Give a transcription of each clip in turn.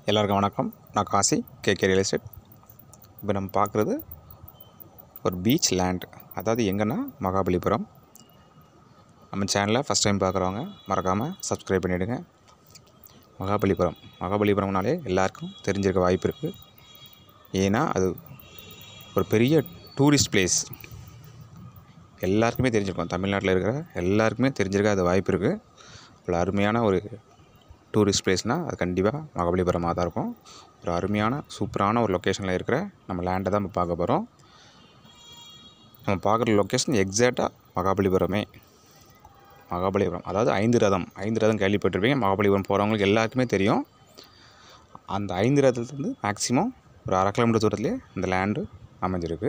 எல்லாருக்கும் வணக்கம் நான் காசி கேகே ரியல் எஸ்டேட் இப்போ நம்ம பார்க்குறது ஒரு பீச் லேண்ட் அதாவது எங்கன்னா மகாபலிபுரம் நம்ம சேனலை ஃபஸ்ட் டைம் பார்க்குறவங்க மறக்காமல் சப்ஸ்கிரைப் பண்ணிவிடுங்க மகாபலிபுரம் மகாபலிபுரம்னாலே எல்லாருக்கும் தெரிஞ்சிருக்க வாய்ப்பு இருக்குது ஏன்னா அது ஒரு பெரிய டூரிஸ்ட் பிளேஸ் எல்லாருக்குமே தெரிஞ்சிருக்கும் தமிழ்நாட்டில் இருக்கிற எல்லாருக்குமே தெரிஞ்சிருக்க அது வாய்ப்பு இருக்குது இவ்வளோ அருமையான ஒரு டூரிஸ்ட் பிளேஸ்னால் அது கண்டிப்பாக மகாபலிபுரமாக தான் இருக்கும் ஒரு அருமையான சூப்பரான ஒரு லொக்கேஷனில் இருக்கிற நம்ம லேண்டை தான் நம்ம பார்க்க போகிறோம் நம்ம பார்க்குற லொக்கேஷன் எக்ஸாக்டாக மகாபலிபுரமே மகாபலிபுரம் அதாவது ஐந்து ரதம் ஐந்து ரதம் கேள்விப்பட்டிருப்பீங்க மகாபலிபுரம் போகிறவங்களுக்கு எல்லாருக்குமே தெரியும் அந்த ஐந்து ரதத்துலேருந்து மேக்ஸிமம் ஒரு அரை கிலோமீட்டர் தூரத்துலேயே இந்த லேண்டு அமைஞ்சிருக்கு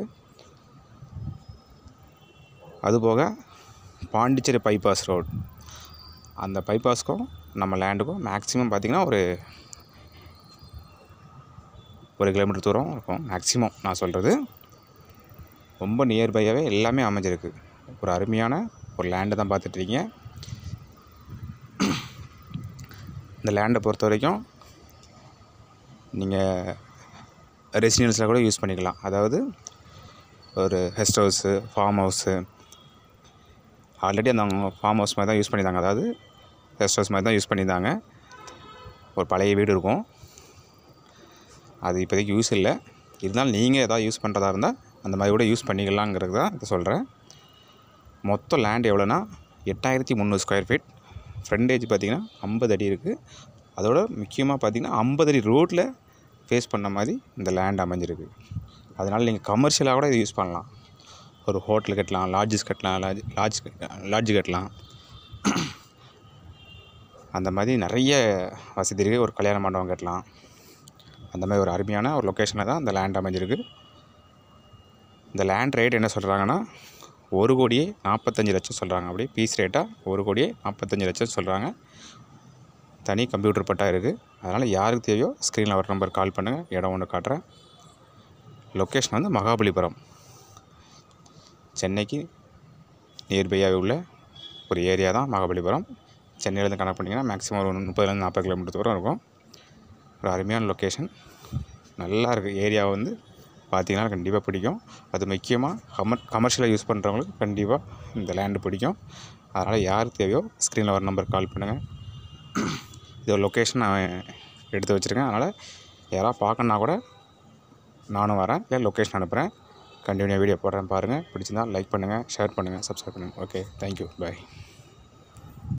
அதுபோக பாண்டிச்சேரி பைபாஸ் ரோட் அந்த பைபாஸ்க்கும் நம்ம லேண்டுக்கும் மேக்ஸிமம் பார்த்திங்கன்னா ஒரு ஒரு கிலோமீட்டர் தூரம் இருக்கும் மேக்ஸிமம் நான் சொல்கிறது ரொம்ப நியர்பையாகவே எல்லாமே அமைஞ்சிருக்கு ஒரு அருமையான ஒரு லேண்டை தான் பார்த்துட்ருக்கீங்க இந்த லேண்டை பொறுத்த வரைக்கும் நீங்கள் ரெசிடென்ஸில் கூட யூஸ் பண்ணிக்கலாம் அதாவது ஒரு guest house farm house already அந்த ஃபார்ம் ஹவுஸ் மாதிரி தான் யூஸ் பண்ணியிருந்தாங்க அதாவது கெஸ்ட் ஹவுஸ் மாதிரி தான் யூஸ் பண்ணியிருந்தாங்க ஒரு பழைய வீடு இருக்கும் அது இப்போதைக்கு யூஸ் இல்லை இருந்தாலும் நீங்கள் எதாவது யூஸ் பண்ணுறதா இருந்தால் அந்த மாதிரி கூட யூஸ் பண்ணிக்கலாங்கிறது தான் இதை சொல்கிறேன் மொத்தம் லேண்ட் எவ்வளோனா எட்டாயிரத்தி முந்நூறு ஸ்கொயர் ஃபீட் ஃப்ரண்டேஜ் பார்த்திங்கன்னா ஐம்பது அடி இருக்குது அதோட முக்கியமாக பார்த்திங்கன்னா ஐம்பது அடி ரோட்டில் ஃபேஸ் பண்ண மாதிரி இந்த லேண்ட் அமைஞ்சிருக்கு அதனால் நீங்கள் கமர்ஷியலாக கூட இதை யூஸ் பண்ணலாம் ஒரு ஹோட்டல் கட்டலாம் லாட்ஜஸ் கட்டலாம் லாட்ஜ் லாட்ஜ் லாட்ஜ் கட்டலாம் அந்த மாதிரி நிறைய வசதி இருக்குது ஒரு கல்யாண மண்டபம் கட்டலாம் அந்த மாதிரி ஒரு அருமையான ஒரு லொக்கேஷனில் தான் இந்த லேண்ட் அமைஞ்சிருக்கு இந்த லேண்ட் ரேட் என்ன சொல்கிறாங்கன்னா ஒரு கோடியே நாற்பத்தஞ்சு லட்சம் சொல்கிறாங்க அப்படியே பீஸ் ரேட்டாக ஒரு கோடியே நாற்பத்தஞ்சு லட்சம் சொல்கிறாங்க தனி கம்ப்யூட்டர் பட்டா இருக்குது அதனால் யாருக்கு தேவையோ ஸ்க்ரீனில் ஒரு நம்பர் கால் பண்ணுங்கள் இடம் ஒன்று காட்டுறேன் லொக்கேஷன் வந்து மகாபலிபுரம் சென்னைக்கு நியர்பையாக உள்ள ஒரு ஏரியா தான் மகாபலிபுரம் சென்னையிலேருந்து கனெக்ட் பண்ணிங்கன்னா மேக்ஸிமம் ஒரு முப்பதுலேருந்து நாற்பது கிலோமீட்டர் தூரம் இருக்கும் ஒரு அருமையான லொக்கேஷன் நல்லா இருக்குது ஏரியா வந்து பார்த்தீங்கன்னா கண்டிப்பாக பிடிக்கும் அது முக்கியமாக கமர் கமர்ஷியலாக யூஸ் பண்ணுறவங்களுக்கு கண்டிப்பாக இந்த லேண்டு பிடிக்கும் அதனால் யார் தேவையோ ஸ்க்ரீனில் ஒரு நம்பர் கால் பண்ணுங்கள் இது லொக்கேஷன் நான் எடுத்து வச்சுருக்கேன் அதனால் யாராவது பார்க்கணுன்னா கூட நானும் வரேன் இல்லை லொக்கேஷன் அனுப்புகிறேன் கண்டினியூ வீடியோ போடுறேன் பாருங்கள் பிடிச்சிருந்தா லைக் பண்ணுங்கள் ஷேர் பண்ணுங்கள் சப்ஸ்கிரைப் பண்ணுங்கள் ஓகே தேங்க்யூ பாய்